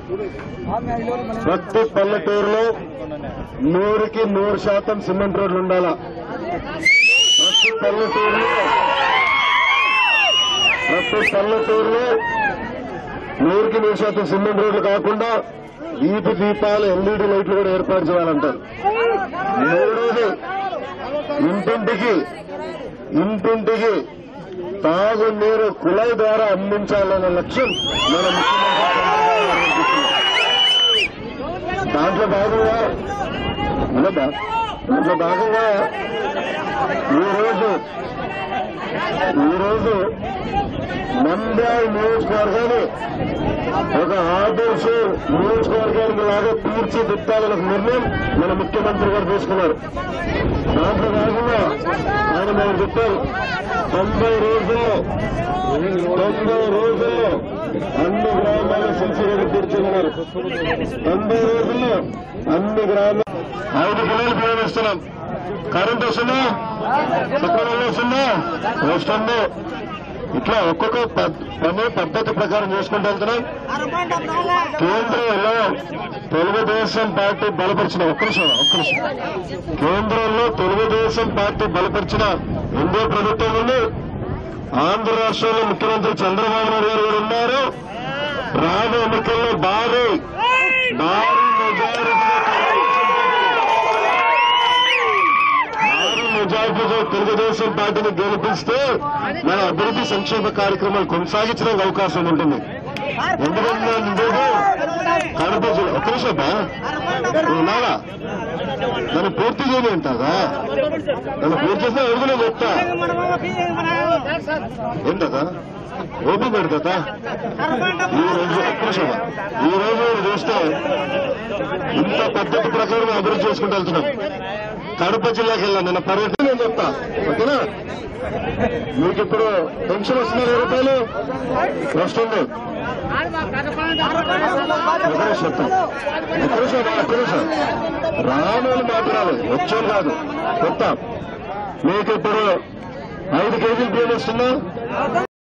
ప్రతి పల్లెటూరులో నూరుకి నూరు శాతం సిమెంట్ రోడ్లు ఉండాలా ప్రతి పల్లెటూరులో ప్రతి పల్లెటూరులో నూరుకి నూరు శాతం సిమెంట్ రోడ్లు కాకుండా వీధి దీపాలు ఎల్ఈడి లైట్లు కూడా ఏర్పాటు చేయాలంటారు మూడోది ఇంటింటికి ఇంటింటికి తాగునీరు కుళాయి ద్వారా అందించాలన్న లక్ష్యం మన ముఖ్యమంత్రి చంద్రబాబు నాయుడు తీసుకున్నారు. దాంట్లో భాగంగా ఉన్నదా దాంట్లో భాగంగా ఈరోజు ఈరోజు నంద్యాల నియోజకవర్గాన్ని ఒక ఆదర్శ నియోజకవర్గానికి లాగా తీర్చిదిద్దాలన్న నిర్ణయం మన ముఖ్యమంత్రి గారు తీసుకున్నారు దాంట్లో భాగంగా ఆయన మేము చెప్పారు తొంభై రోజుల్లో తొంభై రోజుల్లో అన్ని గ్రామాలు సిన్సియర్గా తీర్చుకున్నారు తొంభై రోజుల్లో అన్ని గ్రామాలు ఐదు కిలోలు బియ్యం ఇస్తున్నాం కరెంట్ వస్తుందా సక్రమంగా వస్తుందా వస్తుంది ఇట్లా ఒక్కొక్క పద్- పని పద్ధతి ప్రకారం చేసుకుంటూ వెళ్తున్నాం కేంద్రంలో తెలుగుదేశం పార్టీ బలపరిచిన ఒక్క నిమిషం ఒక్క నిమిషం కేంద్రంలో తెలుగుదేశం పార్టీ బలపరిచిన ఎన్డీఏ ప్రభుత్వం ఉంది ఆంధ్ర రాష్ట్రంలో ముఖ్యమంత్రి చంద్రబాబు నాయుడు గారు కూడా ఉన్నారు రాబోయే ఎన్నికల్లో భారీ భారీ మెజారిటీతో భారీ మెజారిటీతో తెలుగుదేశం పార్టీని గెలిపిస్తే మన అభివృద్ధి సంక్షేమ కార్యక్రమాలు కొనసాగించడానికి అవకాశం ఉంటుంది ఎందుకంటే ఉండేది కడప జిల్లా ఒక్క నిమిషం బా ఉన్నావా నన్ను పూర్తి చేయని అంటారా నన్ను పూర్తి చేస్తే ఎవరు చెప్తా ఏంటదా ఓపి పెడతా ఈ రోజు ఒక్క నిమిషం బా. ఈ రోజు మీరు చూస్తే ఇంత పద్ధతి ప్రకారం అభివృద్ధి చేసుకుంటూ వెళ్తున్నాం కడప జిల్లాకి వెళ్ళాను నిన్న పర్యటన నేను చెప్తా ఓకేనా మీకు ఇప్పుడు పెన్షన్ వస్తున్నారు ఇరవై రూపాయలు వస్తుంది ఒక నిమిషం చెప్తా ఒక్క నిమిషం రా, ఒక్క నిమిషం రానోళ్ళు మాట్లాడాలి వచ్చేది కాదు చెప్తా మీకు ఇప్పుడు ఐదు కేజీలు బియ్యం వస్తుందా